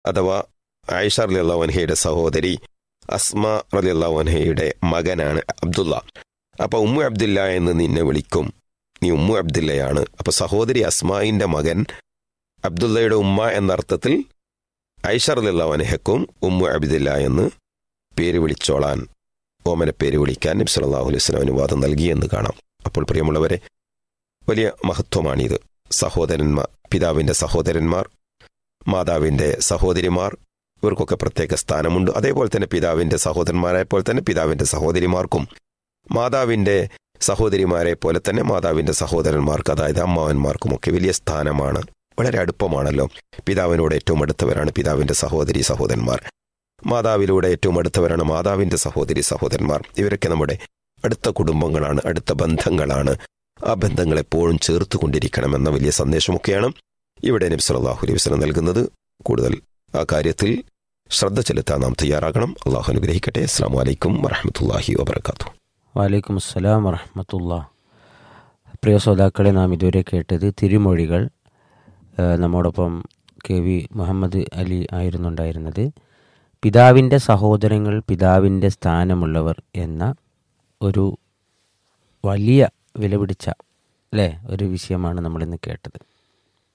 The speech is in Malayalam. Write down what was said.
അഥവാ ആയിഷ റലി അൻഹയുടെ സഹോദരി അസ്മ റലി അൻഹയുടെ മകനാണ് അബ്ദുള്ള അപ്പൊ ഉമ്മു അബ്ദുല്ല എന്ന് നിന്നെ വിളിക്കും നീ ഉമ്മു അബ്ദുല്ലയാണ് അപ്പൊ സഹോദരി അസ്മായിന്റെ മകൻ അബ്ദുള്ളയുടെ ഉമ്മ എന്ന അർത്ഥത്തിൽ ഐഷ റലി അൻഹക്കും ഉമ്മു അബ്ദുല്ല എന്ന് പേര് വിളിച്ചോളാൻ ഓമന പേര് വിളിക്കാൻ നബി സല്ലല്ലാഹു അലൈഹി വസല്ലം അനുവാദം നൽകിയെന്ന് കാണാം അപ്പോൾ പ്രിയമുള്ളവരെ വലിയ മഹത്വമാണിത് സഹോദരന്മാർ പിതാവിന്റെ സഹോദരന്മാർ മാതാവിന്റെ സഹോദരിമാർ ഇവർക്കൊക്കെ പ്രത്യേക സ്ഥാനമുണ്ട് അതേപോലെ തന്നെ പിതാവിന്റെ സഹോദരന്മാരെ പോലെ തന്നെ പിതാവിന്റെ സഹോദരിമാർക്കും മാതാവിന്റെ സഹോദരിമാരെ പോലെ തന്നെ മാതാവിന്റെ സഹോദരന്മാർക്ക് അതായത് അമ്മാവന്മാർക്കുമൊക്കെ വലിയ സ്ഥാനമാണ് വളരെ അടുപ്പമാണല്ലോ പിതാവിനോട് ഏറ്റവും അടുത്തവരാണ് പിതാവിന്റെ സഹോദരി സഹോദരന്മാർ മാതാവിലൂടെ ഏറ്റവും അടുത്തവരാണ് മാതാവിന്റെ സഹോദരി സഹോദരന്മാർ ഇവരൊക്കെ നമ്മുടെ അടുത്ത കുടുംബങ്ങളാണ് അടുത്ത ബന്ധങ്ങളാണ് ആ ബന്ധങ്ങൾ എപ്പോഴും ചേർത്തുകൊണ്ടിരിക്കണമെന്ന വലിയ സന്ദേശമൊക്കെയാണ് ഇവിടെ നബി സല്ലല്ലാഹു അലൈഹി വസല്ലം നൽകുന്നത് കൂടുതൽ ആ കാര്യത്തിൽ ശ്രദ്ധ ചെലുത്താൻ നാം തയ്യാറാകണം അള്ളാഹു അനുഗ്രഹിക്കട്ടെ അസ്സാം വലൈക്കും വറഹമത്തല്ലാഹി വബർക്കാത്തു വലൈക്കും അസ്സലാം വറഹമത്തുള്ള പ്രിയ ശ്രോതാക്കളെ നാം ഇതുവരെ കേട്ടത് തിരുമൊഴികൾ ആ, നമ്മോടൊപ്പം കെ വി മുഹമ്മദ് അലി ആയിരുന്നുണ്ടായിരുന്നത് പിതാവിൻ്റെ സഹോദരങ്ങൾ പിതാവിൻ്റെ സ്ഥാനമുള്ളവർ എന്ന ഒരു വലിയ വിലപിടിച്ച അല്ലേ ഒരു വിഷയമാണ് നമ്മളിന്ന് കേട്ടത്